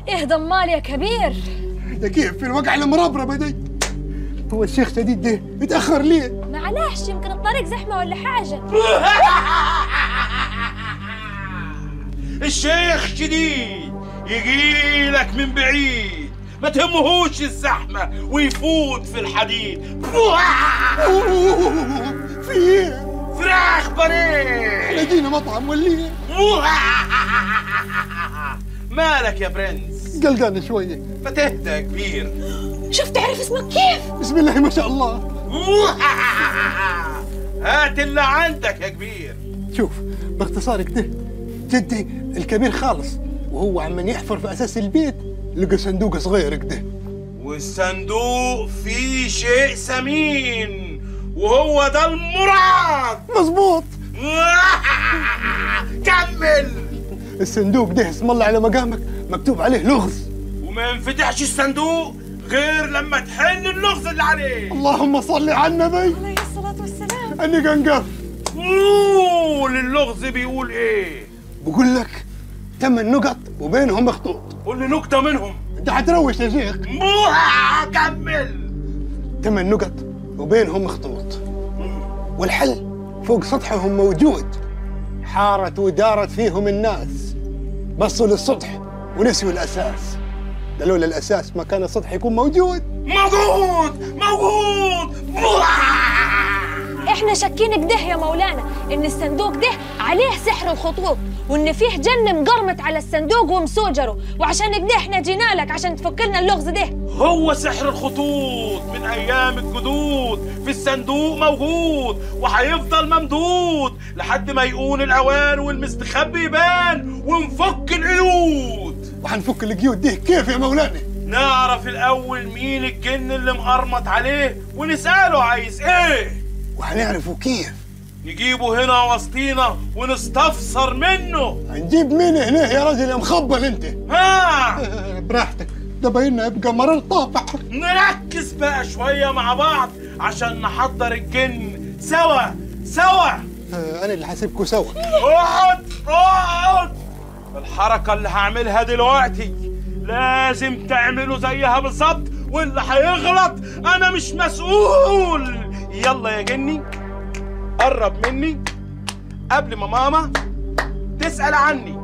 ايه ضمال يا كبير ده كيف في الوقع المربربة دي هو الشيخ شديد ده متأخر ليه معلش يمكن الطريق زحمة ولا حاجة الشيخ شديد يجي لك من بعيد ما تهمهوش الزحمة ويفوت في الحديد في ايه فراخ بانيه لقينا مطعم ولا ايه مالك يا برنس قلقان شوية ما تهدى يا كبير شوف تعرف اسمك كيف بسم الله ما شاء الله هات اللي عندك يا كبير شوف باختصار كده جدي الكبير خالص وهو عمال يحفر في اساس البيت لقى صندوق صغير كده والصندوق فيه شيء ثمين وهو ده المراد مظبوط كمل الصندوق ده اسم الله على مقامك مكتوب عليه لغز وما ينفتحش الصندوق غير لما تحل اللغز اللي عليه اللهم صل على النبي عليه الصلاة والسلام اني قنقف قول اللغز بيقول ايه بقول لك ثمان نقط وبينهم خطوط قول لي نكته منهم انت حتروش يا شيخ موها كمل ثمان نقط وبينهم خطوط والحل فوق سطحهم موجود حارت ودارت فيهم الناس بصوا للسطح ونسيوا الاساس ده لولا الاساس ما كان السطح يكون موجود موجود موجود احنا شاكين كده يا مولانا ان الصندوق ده عليه سحر الخطوط وان فيه جن مقرمت على الصندوق ومسوجره وعشان كده احنا جينا لك عشان تفك لنا اللغز ده هو سحر الخطوط من ايام الجدود في الصندوق موجود وهيفضل ممدود لحد ما يقول الاوان والمستخبي يبان ونفك القيود وحنفك القيود دي كيف يا مولانا نعرف الاول مين الجن اللي مقرمط عليه ونساله عايز ايه وحنعرفوا كيف نجيبه هنا وسطينا ونستفسر منه هنجيب مين هنا يا راجل يا مخبل انت ها براحتك ده بايننا يبقى مرار طافح نركز بقى شوية مع بعض عشان نحضر الجن سوا سوا آه، انا اللي حاسبكوا سوا اقعد اقعد الحركة اللي هعملها دلوقتي لازم تعملوا زيها بالظبط واللي هيغلط انا مش مسؤول يلا يا جني قرب مني قبل ما ماما تسأل عني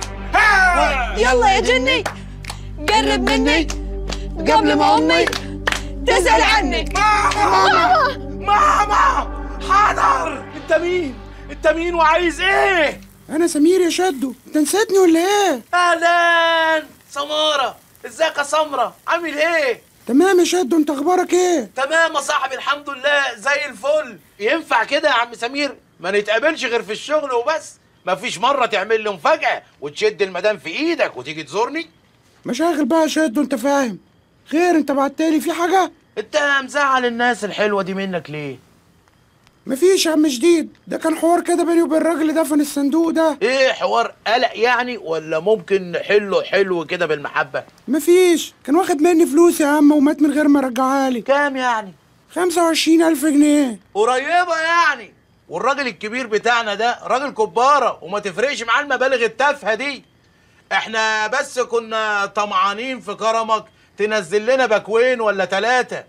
ها! يلا يا جني قرب مني قبل ما امي تسأل عني ماما ماما حاضر انت مين انت مين وعايز ايه انا سمير يا شدو انت نسيتني ولا ايه اهلا سمارة ازيك يا سمرة عامل ايه تمام يا شدو انت اخبارك ايه تمام يا صاحبي الحمد لله زي الفل ينفع كده يا عم سمير ما نتقابلش غير في الشغل وبس مفيش مرة تعمل لي مفاجأة وتشد المدام في ايدك وتيجي تزورني مشاغل بقى يا شدو انت فاهم خير انت بعتلي في حاجه انت مزعل الناس الحلوة دي منك ليه مفيش يا عم جديد ده كان حوار كده بيني وبين الراجل اللي دفن الصندوق ده ايه حوار قلق يعني ولا ممكن نحله حلو كده بالمحبة مفيش كان واخد مني فلوس يا عم ومات من غير ما يرجعها لي كام يعني خمسة وعشرين ألف جنيه قريبة يعني والراجل الكبير بتاعنا ده راجل كبارة وما تفرقش معاه المبالغ التافهة دي احنا بس كنا طمعانين في كرمك تنزل لنا باكوين ولا ثلاثة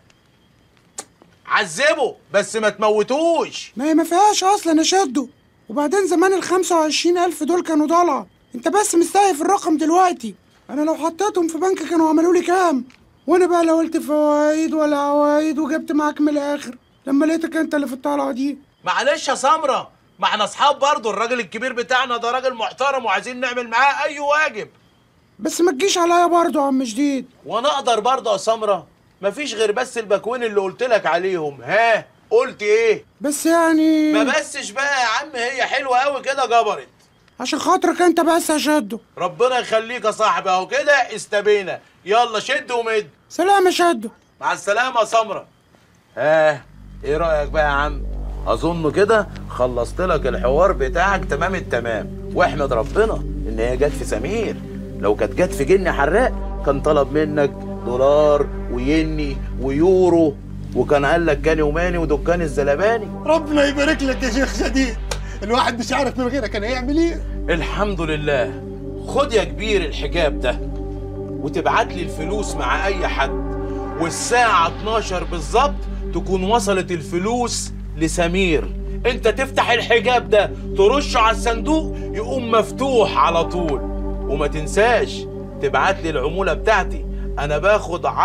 عذبه بس ما تموتوش ما هي ما فيهاش أصلا يا شدو وبعدين زمان ال 25 ألف دول كانوا ضلع انت بس مستهيف الرقم دلوقتي انا لو حطيتهم في بنك كانوا عملوا لي كام وانا بقى لا قلت فوايد ولا عوايد وجبت معاك من الاخر لما لقيتك انت اللي في الطلعه دي معلش يا سمرة ما احنا اصحاب برضه الراجل الكبير بتاعنا ده راجل محترم وعايزين نعمل معاه اي واجب بس ما تجيش عليا برضه يا عم جديد وانا اقدر برضه يا سمرة مفيش غير بس الباكوين اللي قلت لك عليهم ها قلت ايه بس يعني ما بسش بقى يا عم هي حلوه قوي كده جبرت عشان خاطرك انت بس يا شدو ربنا يخليك يا صاحبي اهو كده استبينا يلا شد ومد سلام يا شدو مع السلامه يا سمره ها ايه رايك بقى يا عم اظن كده خلصت لك الحوار بتاعك تمام التمام واحمد ربنا ان هي جت في سمير لو كانت جت في جن حراق كان طلب منك دولار ويني ويورو وكان قال لك كاني وماني ودكان الزلباني ربنا يبارك لك يا شيخ شديد الواحد مش عارف من غيرك كان هيعمل ايه الحمد لله خد يا كبير الحجاب ده وتبعت لي الفلوس مع اي حد والساعة 12 بالظبط تكون وصلت الفلوس لسمير انت تفتح الحجاب ده ترشه على الصندوق يقوم مفتوح على طول وما تنساش تبعت لي العمولة بتاعتي انا باخد 10%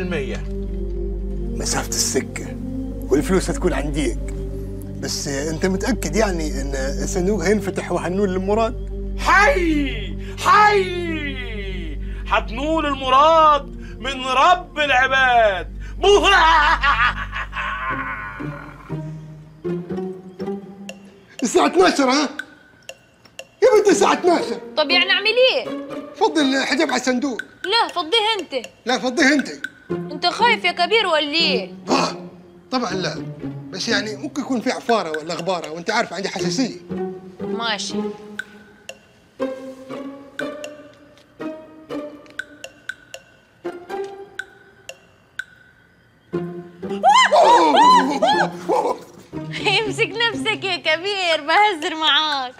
مسافة السكة والفلوس هتكون عنديك بس انت متأكد يعني ان الصندوق هينفتح وهنقول لمراد حي حي هتنول المراد من رب العباد الساعة 12 ها؟ يا بنت الساعة 12 طب يعني اعمل ايه فضي الحجاب على الصندوق لا فضيه انت لا فضيه انت انت خايف يا كبير ولا ايه آه طبعا لا بس يعني ممكن يكون في عفارة ولا غبارة وانت عارف عندي حساسية ماشي امسك نفسك يا كبير بهزر معاك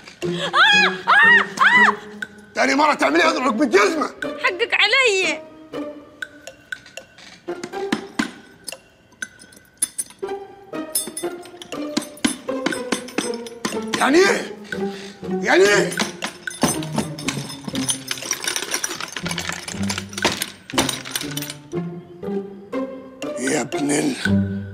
تاني مرة تعملي اضربك بالجزمة حقك علي يعني ايه؟ يعني ايه؟ يا ابن ال